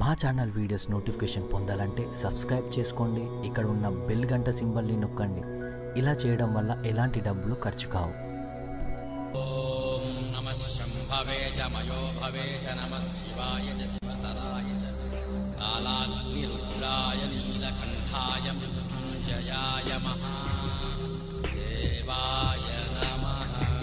మా channel videos notification పొందాలంటే subscribe చేసుకోండి ఇక్కడ ఉన్న బెల్ గంట సింబల్ని నొక్కండి ఇలా చేయడం వల్ల ఎలాంటి డబ్బులు ఖర్చు కావు ॐ नमः शम्भवे च मयो भवे च नमः शिवाय च शिवतराय च कालाग्निरुद्राय नीलकण्ठाय मृत्युञ्जयाय महादेवाय नमः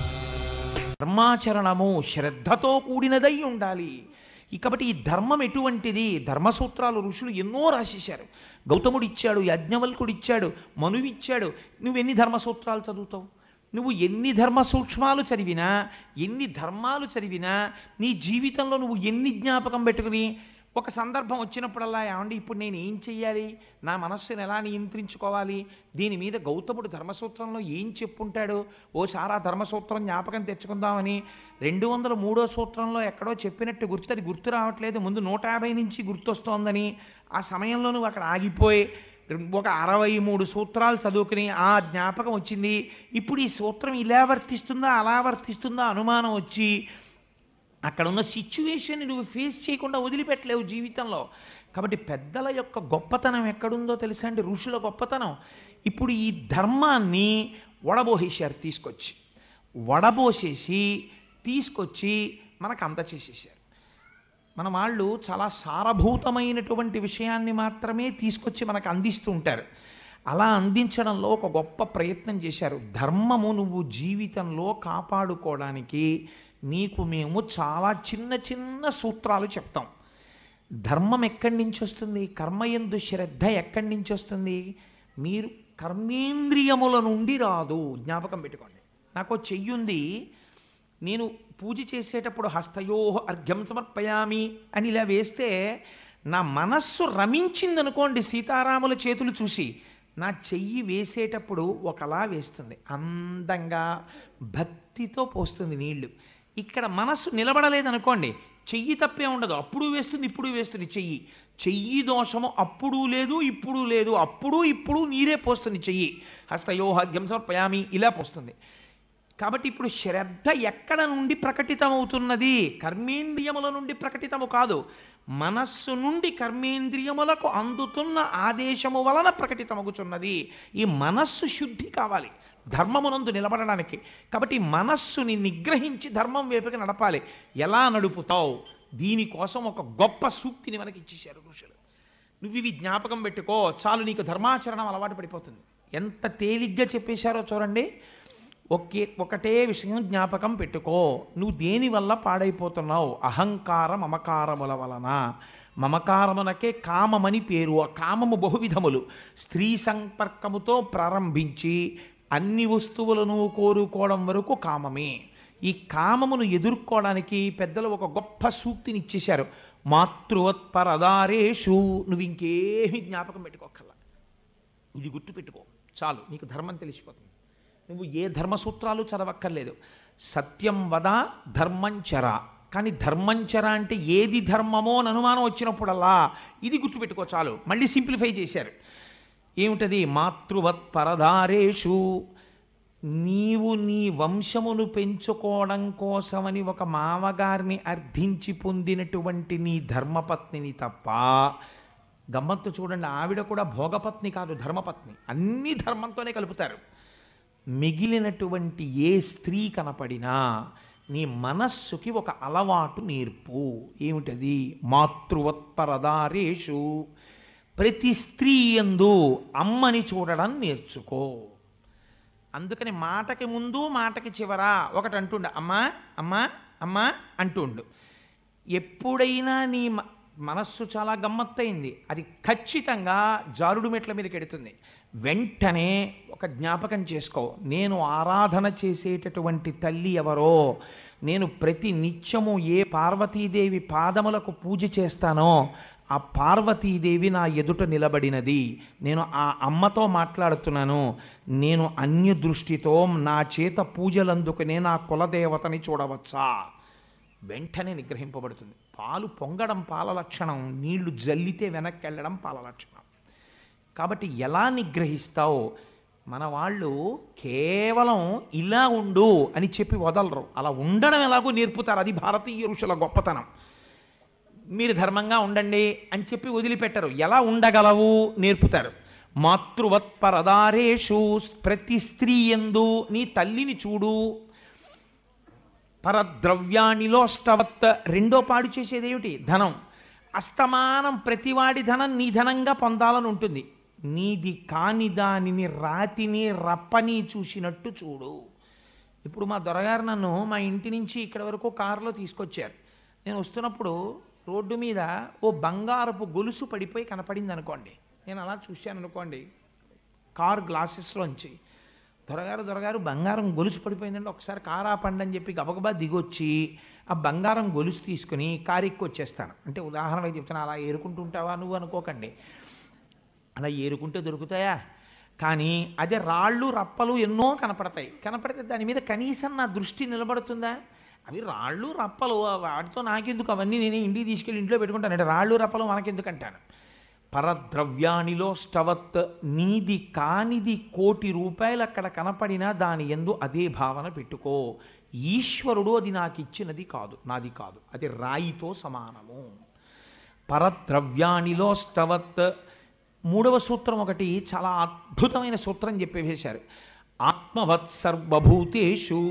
ధర్మాచరణము శ్రద్ధతో కూడినదై ఉండాలి ఈ కాబట్టి ఈ ధర్మం ఎటువంటిది ధర్మసూత్రాలు ఋషులు ఎన్నో రాసేశారు గౌతముడు ఇచ్చాడు యాజ్ఞవల్కుడు ఇచ్చాడు మనువు ఇచ్చాడు నువ్వెన్ని ధర్మసూత్రాలు చదువుతావు నువ్వు ఎన్ని ధర్మ సూక్ష్మాలు చదివినా ఎన్ని ధర్మాలు చదివినా నీ జీవితంలో నువ్వు ఎన్ని జ్ఞాపకం పెట్టుకుని ఒక సందర్భం వచ్చినప్పుడల్లా ఏమండి ఇప్పుడు నేను ఏం చెయ్యాలి నా మనస్సును ఎలా నియంత్రించుకోవాలి దీని మీద గౌతముడు ధర్మసూత్రంలో ఏం చెప్పుంటాడు ఓసారి ఆ ధర్మసూత్రం జ్ఞాపకం తెచ్చుకుందామని రెండు వందల మూడో సూత్రంలో ఎక్కడో చెప్పినట్టు గుర్తు అది గుర్తు రావట్లేదు ముందు నూట యాభై నుంచి గుర్తొస్తోందని ఆ సమయంలో నువ్వు అక్కడ ఆగిపోయి ఒక అరవై మూడు సూత్రాలు చదువుకుని ఆ జ్ఞాపకం వచ్చింది ఇప్పుడు ఈ సూత్రం ఇలా వర్తిస్తుందా అలా వర్తిస్తుందా అనుమానం వచ్చి అక్కడ ఉన్న సిచ్యువేషన్ని నువ్వు ఫేస్ చేయకుండా వదిలిపెట్టలేవు జీవితంలో కాబట్టి పెద్దల యొక్క గొప్పతనం ఎక్కడుందో తెలుసా అండి ఋషుల గొప్పతనం ఇప్పుడు ఈ ధర్మాన్ని వడబోసేశారు తీసుకొచ్చి వడబోసేసి తీసుకొచ్చి మనకు అంత చేసేసారు మన వాళ్ళు చాలా సారభూతమైనటువంటి విషయాన్ని మాత్రమే తీసుకొచ్చి మనకు అందిస్తూ ఉంటారు అలా అందించడంలో ఒక గొప్ప ప్రయత్నం చేశారు ధర్మము నువ్వు జీవితంలో కాపాడుకోవడానికి నీకు మేము చాలా చిన్న చిన్న సూత్రాలు చెప్తాం ధర్మం ఎక్కడి నుంచి వస్తుంది కర్మయందు శ్రద్ధ ఎక్కడి నుంచి వస్తుంది మీరు కర్మేంద్రియముల నుండి రాదు జ్ఞాపకం పెట్టుకోండి నాకు చెయ్యుంది నేను పూజ చేసేటప్పుడు హస్తయో అర్ఘ్యం సమర్పయామి అని ఇలా వేస్తే నా మనస్సు రమించిందనుకోండి సీతారాముల చేతులు చూసి నా చెయ్యి వేసేటప్పుడు ఒకలా వేస్తుంది అందంగా భక్తితో పోస్తుంది నీళ్లు ఇక్కడ మనస్సు నిలబడలేదనుకోండి చెయ్యి తప్పే ఉండదు అప్పుడు వేస్తుంది ఇప్పుడు వేస్తుంది చెయ్యి చెయ్యి దోషము అప్పుడు లేదు ఇప్పుడు లేదు అప్పుడు ఇప్పుడు నీరే పోస్తుంది చెయ్యి హస్తయోహగ్యం సమర్పయామి ఇలా పోస్తుంది కాబట్టి ఇప్పుడు శ్రద్ధ ఎక్కడ నుండి ప్రకటితమవుతున్నది కర్మేంద్రియముల నుండి ప్రకటితము కాదు మనస్సు నుండి కర్మేంద్రియములకు అందుతున్న ఆదేశము వలన ప్రకటితమగుచున్నది ఈ మనస్సు శుద్ధి కావాలి ధర్మమునందు నిలబడడానికి కాబట్టి మనస్సుని నిగ్రహించి ధర్మం వైపుకి నడపాలి ఎలా నడుపుతావు దీనికోసం ఒక గొప్ప సూక్తిని మనకి ఇచ్చేశారు ఋషులు నువ్వు ఇవి జ్ఞాపకం పెట్టుకో చాలు నీకు ధర్మాచరణం అలవాటు పడిపోతుంది ఎంత తేలిగ్గా చెప్పేశారో చూడండి ఒకే ఒకటే విషయం జ్ఞాపకం పెట్టుకో నువ్వు దేని వల్ల పాడైపోతున్నావు అహంకార మమకారముల వలన మమకారమునకే కామమని పేరు ఆ కామము బహువిధములు స్త్రీ సంపర్కముతో ప్రారంభించి అన్ని వస్తువులను కోరుకోవడం వరకు కామమే ఈ కామమును ఎదుర్కోవడానికి పెద్దలు ఒక గొప్ప సూక్తిని ఇచ్చేశారు మాతృవత్పరదారేషు నువ్వు ఇంకేమీ జ్ఞాపకం పెట్టుకోకల్లా ఇది గుర్తుపెట్టుకో చాలు నీకు ధర్మం తెలిసిపోతుంది నువ్వు ఏ ధర్మసూత్రాలు చదవక్కర్లేదు సత్యం వద ధర్మంచర కానీ ధర్మంచర అంటే ఏది ధర్మమో అని అనుమానం వచ్చినప్పుడల్లా ఇది గుర్తుపెట్టుకో చాలు మళ్ళీ సింప్లిఫై చేశారు ఏమిటది మాతృవత్ పరదారేషు నీవు నీ వంశమును పెంచుకోవడం కోసమని ఒక మామగారిని అర్థించి పొందినటువంటి నీ ధర్మపత్నిని తప్ప గమ్మత్తు చూడండి ఆవిడ కూడా భోగపత్ని కాదు ధర్మపత్ని అన్ని ధర్మంతోనే కలుపుతారు మిగిలినటువంటి ఏ స్త్రీ కనపడినా నీ మనస్సుకి ఒక అలవాటు నేర్పు ఏమిటది మాతృవత్పరదారేషు ప్రతి స్త్రీ ఎందు అమ్మని చూడడం నేర్చుకో అందుకని మాటకి ముందు మాటకి చివర ఒకటి అంటుండు అమ్మా అమ్మా అమ్మా అంటుండు ఎప్పుడైనా నీ మ- మనస్సు చాలా గమ్మత్తయింది అది ఖచ్చితంగా జారుడు మెట్ల మీదకి ఎడుతుంది వెంటనే ఒక జ్ఞాపకం చేసుకో నేను ఆరాధన చేసేటటువంటి తల్లి ఎవరో నేను ప్రతి నిత్యము ఏ పార్వతీదేవి పాదములకు పూజ చేస్తానో ఆ పార్వతీదేవి నా ఎదుట నిలబడినది నేను ఆ అమ్మతో మాట్లాడుతున్నాను నేను అన్య దృష్టితో నా చేత పూజలందుకునే నా కులదేవతని చూడవచ్చా వెంటనే నిగ్రహింపబడుతుంది పాలు పొంగడం పాల లక్షణం నీళ్లు జల్లితే వెనక్కి వెళ్ళడం పాల లక్షణం కాబట్టి ఎలా నిగ్రహిస్తావు మన వాళ్ళు కేవలం ఇలా ఉండు అని చెప్పి వదలరు అలా ఉండడం ఎలాగో నేర్పుతారు అది భారతీయ ఋషుల గొప్పతనం మీరు ధర్మంగా ఉండండి అని చెప్పి వదిలిపెట్టరు ఎలా ఉండగలవు నేర్పుతారు మాతృవత్పరదారేషు ప్రతి స్త్రీ ఎందు నీ తల్లిని చూడు పరద్రవ్యాణిలోష్టవత్ రెండో పాడు చేసేది ఏమిటి ధనం అస్తమానం ప్రతివాడి ధనం నీ ధనంగా పొందాలని ఉంటుంది నీది కాని దానిని రాతిని రప్పని చూసినట్టు చూడు ఇప్పుడు మా దొరగారు నన్ను మా ఇంటి నుంచి ఇక్కడ వరకు కారులో తీసుకొచ్చారు నేను వస్తున్నప్పుడు రోడ్డు మీద ఓ బంగారపు గొలుసు పడిపోయి కనపడింది అనుకోండి నేను అలా చూశాను అనుకోండి కార్ గ్లాసెస్లోంచి దొరగారు దొరగారు బంగారం గొలుసు పడిపోయిందంటే ఒకసారి కారు ఆపండి అని చెప్పి గబగబా దిగొచ్చి ఆ బంగారం గొలుసు తీసుకుని కారు ఎక్కి వచ్చేస్తాను అంటే ఉదాహరణకి చెప్తాను అలా ఏరుకుంటుంటావా నువ్వు అనుకోకండి అలా ఏరుకుంటే దొరుకుతాయా కానీ అదే రాళ్ళు రప్పలు ఎన్నో కనపడతాయి కనపడితే దాని మీద కనీసం నా దృష్టి నిలబడుతుందా అవి రాళ్ళు రప్పలు వాటితో నాకెందుకు అవన్నీ నేను ఇంటికి తీసుకెళ్ళి ఇంట్లో పెట్టుకుంటాను అంటే రాళ్ళు రప్పలు మనకెందుకు అంటాను పరద్రవ్యానిలో స్టవత్ నీది కానిది కోటి రూపాయలు అక్కడ కనపడినా దాని ఎందు అదే భావన పెట్టుకో ఈశ్వరుడు అది నాకు ఇచ్చినది కాదు నాది కాదు అది రాయితో సమానము పరద్రవ్యానిలో స్తవత్ మూడవ సూత్రం ఒకటి చాలా అద్భుతమైన సూత్రం చెప్పేసేశారు ఆత్మవత్ సర్వభూతేషు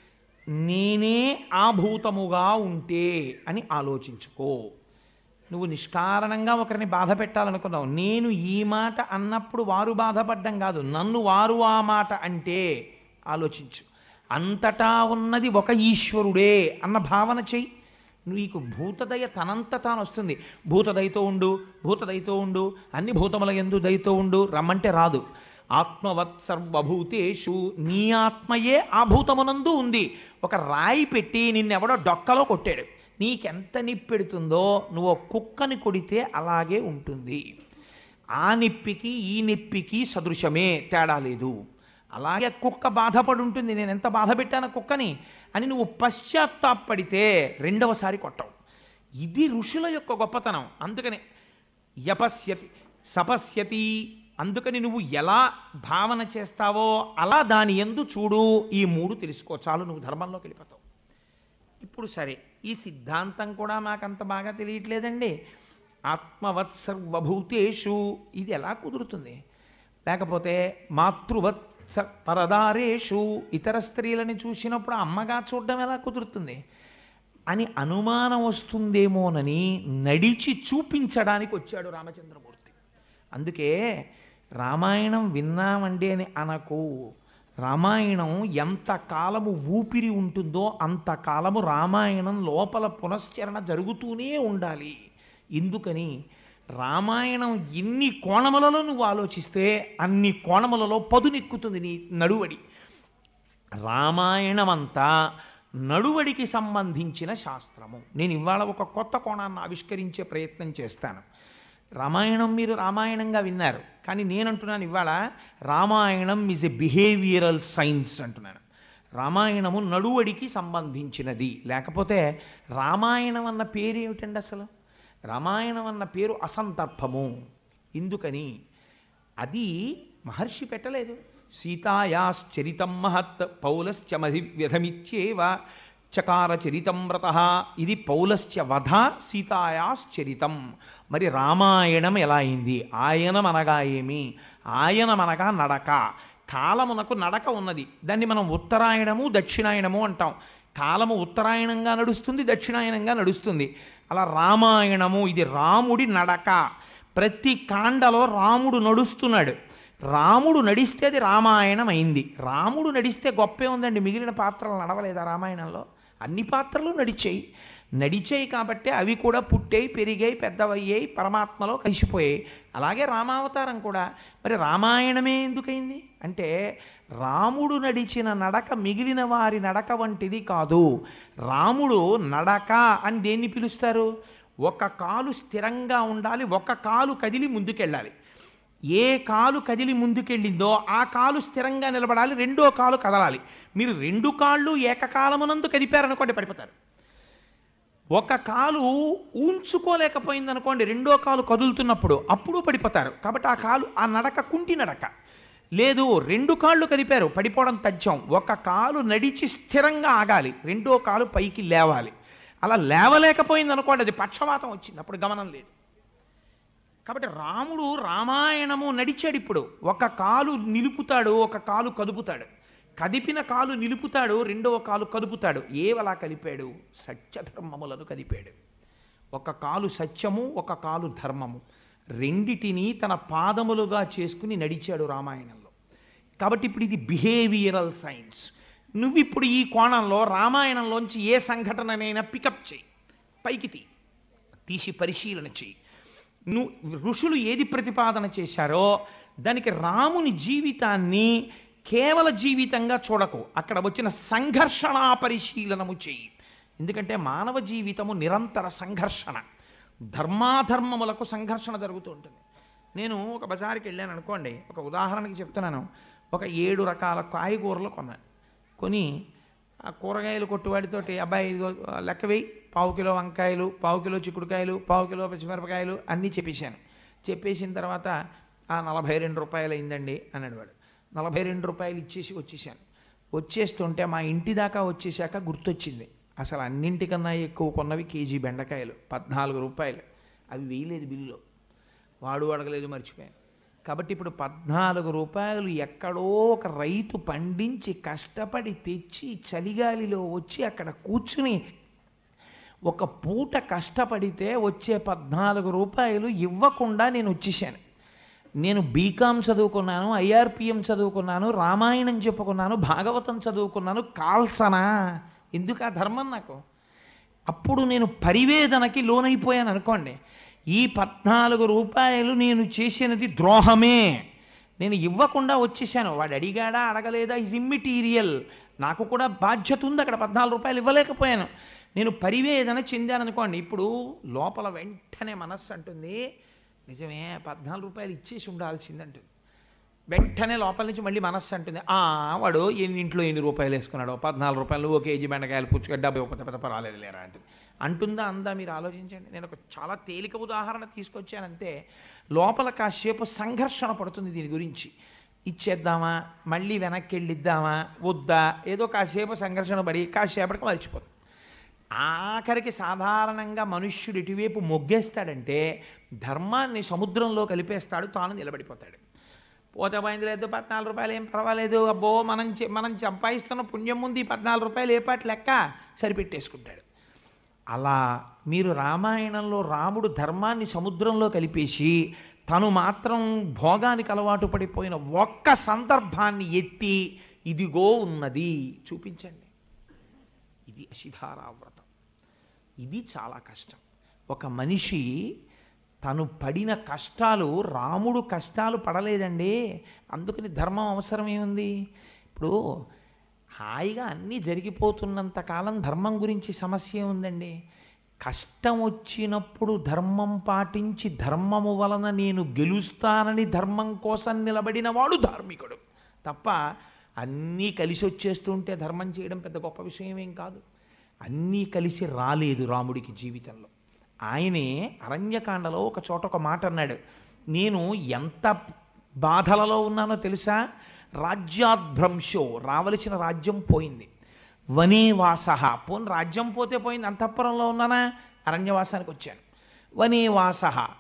నేనే ఆభూతముగా ఉంటే అని ఆలోచించుకో నువ్వు నిష్కారణంగా ఒకరిని బాధ పెట్టాలనుకున్నావు నేను ఈ మాట అన్నప్పుడు వారు బాధపడ్డం కాదు నన్ను వారు ఆ మాట అంటే ఆలోచించు అంతటా ఉన్నది ఒక ఈశ్వరుడే అన్న భావన చెయ్యి నీకు భూతదయ తనంత తాను వస్తుంది భూతదయతో ఉండు భూతదయతో ఉండు అన్ని భూతముల ఎందు దయతో ఉండు రమ్మంటే రాదు ఆత్మవత్ సర్వభూతేషు నీ ఆత్మయే ఆ భూతమునందు ఉంది ఒక రాయి పెట్టి నిన్నెవడో డొక్కలో కొట్టాడు నీకెంత నిప్పెడుతుందో నువ్వు ఒక కుక్కని కొడితే అలాగే ఉంటుంది ఆ నిప్పికి ఈ నిప్పికి సదృశమే తేడా లేదు అలాగే కుక్క బాధపడి ఉంటుంది నేను ఎంత బాధ పెట్టాను కుక్కని అని నువ్వు పశ్చాత్తాపడితే రెండవసారి కొట్టవు ఇది ఋషుల యొక్క గొప్పతనం అందుకని యపస్యతి సపస్యతి అందుకని నువ్వు ఎలా భావన చేస్తావో అలా దాని ఎందు చూడు ఈ మూడు తెలుసుకో చాలు నువ్వు ధర్మంలోకి వెళ్ళిపోతావు ఇప్పుడు సరే ఈ సిద్ధాంతం కూడా మాకంత బాగా తెలియట్లేదండి ఆత్మవత్ సర్వభూతేషు ఇది ఎలా కుదురుతుంది లేకపోతే మాతృవత్ స- పరదారేషు ఇతర స్త్రీలని చూసినప్పుడు అమ్మగా చూడడం ఎలా కుదురుతుంది అని అనుమానం వస్తుందేమోనని నడిచి చూపించడానికి వచ్చాడు రామచంద్రమూర్తి అందుకే రామాయణం విన్నామండి అని అనకు రామాయణం ఎంత కాలము ఊపిరి ఉంటుందో అంత కాలము రామాయణం లోపల పునశ్చరణ జరుగుతూనే ఉండాలి ఎందుకని రామాయణం ఎన్ని కోణములలో నువ్వు ఆలోచిస్తే అన్ని కోణములలో పదునెక్కుతుంది నీ నడువడి రామాయణమంతా నడువడికి సంబంధించిన శాస్త్రము నేను ఇవాళ ఒక కొత్త కోణాన్ని ఆవిష్కరించే ప్రయత్నం చేస్తాను రామాయణం మీరు రామాయణంగా విన్నారు కానీ నేనంటున్నాను ఇవాళ Ramayana is a behavioural science అంటున్నాను రామాయణము నడువడికి సంబంధించినది లేకపోతే రామాయణం అన్న పేరు ఏమిటండి అసలు రామాయణం అన్న పేరు అసందర్భము ఎందుకని అది మహర్షి పెట్టలేదు సీతాయాశ్చరితం మహత్ పౌలశ్చమధి వ్యధమిచ్చేవ చకార చరితం వ్రత ఇది పౌలశ్చ వధ సీతాయాశ్చరితం మరి రామాయణం ఎలా అయింది ఆయనం అనగా ఏమి ఆయనం అనగా నడక కాలమునకు నడక ఉన్నది దాన్ని మనం ఉత్తరాయణము దక్షిణాయనము అంటాం కాలము ఉత్తరాయణంగా నడుస్తుంది దక్షిణాయనంగా నడుస్తుంది అలా రామాయణము ఇది రాముడి నడక ప్రతి కాండలో రాముడు నడుస్తున్నాడు రాముడు నడిస్తే అది రామాయణం అయింది రాముడు నడిస్తే గొప్పే ఉందండి మిగిలిన పాత్రలు నడవలేదా రామాయణంలో అన్ని పాత్రలు నడిచాయి నడిచాయి కాబట్టి అవి కూడా పుట్టాయి పెరిగాయి పెద్దవయ్యాయి పరమాత్మలో కలిసిపోయాయి అలాగే రామావతారం కూడా మరి రామాయణమే ఎందుకైంది అంటే రాముడు నడిచిన నడక మిగిలిన వారి నడక వంటిది కాదు రాముడు నడక అని దేన్ని పిలుస్తారు ఒక కాలు స్థిరంగా ఉండాలి ఒక కాలు కదిలి ముందుకెళ్ళాలి ఏ కాలు కదిలి ముందుకెళ్ళిందో ఆ కాలు స్థిరంగా నిలబడాలి రెండో కాలు కదలాలి మీరు రెండు కాళ్ళు ఏకకాలమునందు కదిపారనుకోండి పడిపోతారు ఒక కాలు ఊంచుకోలేకపోయింది అనుకోండి రెండో కాలు కదులుతున్నప్పుడు అప్పుడు పడిపోతారు కాబట్టి ఆ కాలు ఆ నడక కుంటి నడక లేదు రెండు కాళ్ళు కదిపారు పడిపోవడం తథ్యం ఒక కాలు నడిచి స్థిరంగా ఆగాలి రెండో కాలు పైకి లేవాలి అలా లేవలేకపోయింది అనుకోండి అది పక్షవాతం వచ్చింది అప్పుడు గమనం లేదు కాబట్టి రాముడు రామాయణము నడిచాడు ఇప్పుడు ఒక కాలు నిలుపుతాడు ఒక కాలు కదుపుతాడు కదిపిన కాలు నిలుపుతాడు రెండవ కాలు కదుపుతాడు ఏవలా కలిపాడు సత్యధర్మములను కదిపాడు ఒక కాలు సత్యము ఒక కాలు ధర్మము రెండిటిని తన పాదములుగా చేసుకుని నడిచాడు రామాయణంలో కాబట్టి ఇప్పుడు ఇది బిహేవియరల్ సైన్స్ నువ్వు ఇప్పుడు ఈ కోణంలో రామాయణంలోంచి ఏ సంఘటననైనా పికప్ చేయి పైకి తీ తీసి పరిశీలన చేయి నువ్వు ఋషులు ఏది ప్రతిపాదన చేశారో దానికి రాముని జీవితాన్ని కేవల జీవితంగా చూడకు అక్కడ వచ్చిన సంఘర్షణ పరిశీలనము చేయి ఎందుకంటే మానవ జీవితము నిరంతర సంఘర్షణ ధర్మాధర్మములకు సంఘర్షణ జరుగుతూ ఉంటుంది నేను ఒక బజార్కి వెళ్ళాను అనుకోండి ఒక ఉదాహరణకి చెప్తున్నాను ఒక ఏడు రకాల కాయగూరలు కొన్నాను కొని ఆ కూరగాయలు కొట్టువాడితోటి అబ్బాయి ఇదిగో లెక్క వేయి పావు కిలో వంకాయలు పావు కిలో చిక్కుడుకాయలు పావు కిలో పచ్చిమిరపకాయలు అన్నీ చెప్పేశాను చెప్పేసిన తర్వాత ఆ నలభై రెండు రూపాయలు అయిందండి అన్నాడు వాడు నలభై రెండు రూపాయలు ఇచ్చేసి వచ్చేసాను వచ్చేస్తుంటే మా ఇంటి దాకా వచ్చేసాక గుర్తొచ్చింది అసలు అన్నింటికన్నా ఎక్కువ కొన్నవి కేజీ బెండకాయలు పద్నాలుగు రూపాయలు అవి వేయలేదు బిల్లులో వాడు అడగలేదు మర్చిపోయాను కాబట్టి ఇప్పుడు పద్నాలుగు రూపాయలు ఎక్కడో ఒక రైతు పండించి కష్టపడి తెచ్చి చలిగాలిలో వచ్చి అక్కడ కూర్చుని ఒక పూట కష్టపడితే వచ్చే పద్నాలుగు రూపాయలు ఇవ్వకుండా నేను వచ్చేసాను నేను బీకామ్ చదువుకున్నాను ఐఆర్పిఎం చదువుకున్నాను రామాయణం చెప్పుకున్నాను భాగవతం చదువుకున్నాను కాల్సనా ఎందుకు ఆ ధర్మం నాకు అప్పుడు నేను పరివేదనకి లోనైపోయాను అనుకోండి ఈ పద్నాలుగు రూపాయలు నేను చేసినది ద్రోహమే నేను ఇవ్వకుండా వచ్చేసాను వాడు అడిగాడా అడగలేదా ఇస్ ఇమ్మిటీరియల్ నాకు కూడా బాధ్యత ఉంది అక్కడ పద్నాలుగు రూపాయలు ఇవ్వలేకపోయాను నేను పరివేదన చెందాను అనుకోండి ఇప్పుడు లోపల వెంటనే మనస్సు అంటుంది నిజమే పద్నాలుగు రూపాయలు ఇచ్చేసి ఉండాల్సిందంటుంది వెంటనే లోపల నుంచి మళ్ళీ మనస్సు అంటుంది ఆ వాడు ఎన్ని ఇంట్లో ఎన్ని రూపాయలు వేసుకున్నాడు పద్నాలుగు రూపాయలు ఓ కేజీ బెండకాయలు పుచ్చుక డబ్బు ఇవ్వకపోతే పెద్ద పర్వాలేదు లేరా అంటుంది అంటుందా అందా మీరు ఆలోచించండి నేను ఒక చాలా తేలిక ఉదాహరణ తీసుకొచ్చానంతే లోపల కాసేపు సంఘర్షణ పడుతుంది దీని గురించి ఇచ్చేద్దామా మళ్ళీ వెనక్కి వెళ్ళిద్దామా వద్దా ఏదో కాసేపు సంఘర్షణ పడి కాసేపటికి మర్చిపోతుంది ఆఖరికి సాధారణంగా మనుష్యుడు ఇటువైపు మొగ్గేస్తాడంటే ధర్మాన్ని సముద్రంలో కలిపేస్తాడు తాను నిలబడిపోతాడు పోతే పోయింది లేదు పద్నాలుగు రూపాయలు ఏం పర్వాలేదు అబ్బో మనం చె- మనం సంపాదిస్తున్న పుణ్యం ముందు ఈ పద్నాలుగు రూపాయలు ఏ పాటి లెక్క సరిపెట్టేసుకుంటాడు అలా మీరు రామాయణంలో రాముడు ధర్మాన్ని సముద్రంలో కలిపేసి తను మాత్రం భోగానికి అలవాటు పడిపోయిన ఒక్క సందర్భాన్ని ఎత్తి ఇదిగో ఉన్నది చూపించండి ఇది అశిధారావ్రతం ఇది చాలా కష్టం ఒక మనిషి తను పడిన కష్టాలు రాముడు కష్టాలు పడలేదండి అందుకని ధర్మం అవసరం ఏముంది ఇప్పుడు హాయిగా అన్నీ జరిగిపోతున్నంత కాలం ధర్మం గురించి సమస్య ఉందండి కష్టం వచ్చినప్పుడు ధర్మం పాటించి ధర్మము వలన నేను గెలుస్తానని ధర్మం కోసం నిలబడిన వాడు ధార్మికుడు తప్ప అన్నీ కలిసి వచ్చేస్తుంటే ధర్మం చేయడం పెద్ద గొప్ప విషయం ఏం కాదు అన్నీ కలిసి రాలేదు రాముడికి జీవితంలో ఆయనే అరణ్యకాండలో ఒక చోట ఒక మాట అన్నాడు నేను ఎంత బాధలలో ఉన్నానో తెలుసా రాజ్యాద్భ్రంశో రావలసిన రాజ్యం పోయింది వనే వాస పోని రాజ్యం పోతే పోయింది అంతఃపురంలో ఉన్నానా అరణ్యవాసానికి వచ్చాను వనే వాస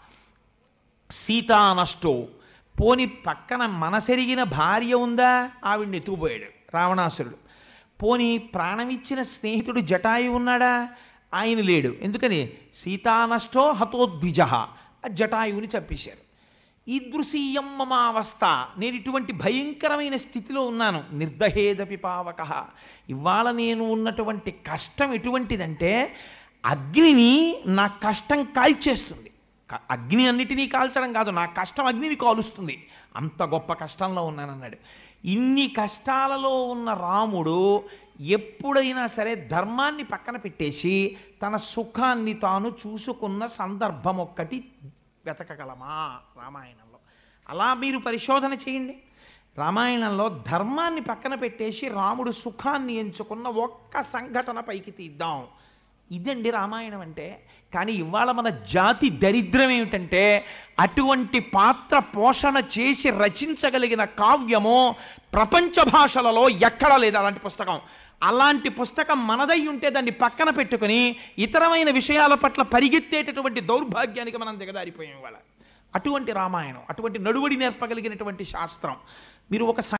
సీతానష్టో పోని పక్కన మనసెరిగిన భార్య ఉందా ఆవిడ్ని ఎత్తుకుపోయాడు రావణాసురుడు పోని ప్రాణమిచ్చిన స్నేహితుడు జటాయు ఉన్నాడా ఆయన లేడు ఎందుకని సీతానష్టో హతోద్విజ ఆ జటాయువుని చంపేశారు ఈదృశీయం మమావస్థ నేను ఇటువంటి భయంకరమైన స్థితిలో ఉన్నాను నిర్దహేదపి పావక ఇవాళ నేను ఉన్నటువంటి కష్టం ఎటువంటిదంటే అగ్నిని నా కష్టం కాల్చేస్తుంది క- అగ్ని అన్నిటినీ కాల్చడం కాదు నా కష్టం అగ్నిని కాలుస్తుంది అంత గొప్ప కష్టంలో ఉన్నానన్నాడు ఇన్ని కష్టాలలో ఉన్న రాముడు ఎప్పుడైనా సరే ధర్మాన్ని పక్కన పెట్టేసి తన సుఖాన్ని తాను చూసుకున్న సందర్భం ఒక్కటి వెతకగలమా రామాయణంలో అలా మీరు పరిశోధన చేయండి రామాయణంలో ధర్మాన్ని పక్కన పెట్టేసి రాముడు సుఖాన్ని ఎంచుకున్న ఒక్క సంఘటన పైకి తీద్దాం ఇదండి రామాయణం అంటే కానీ ఇవాళ మన జాతి దరిద్రం ఏమిటంటే అటువంటి పాత్ర పోషణ చేసి రచించగలిగిన కావ్యము ప్రపంచ భాషలలో ఎక్కడా లేదు అలాంటి పుస్తకం అలాంటి పుస్తకం మనదై ఉంటే దాన్ని పక్కన పెట్టుకుని ఇతరమైన విషయాల పట్ల పరిగెత్తేటటువంటి దౌర్భాగ్యానికి మనం దిగదారిపోయాం ఇవాళ అటువంటి రామాయణం అటువంటి నడువడి నేర్పగలిగినటువంటి శాస్త్రం మీరు ఒక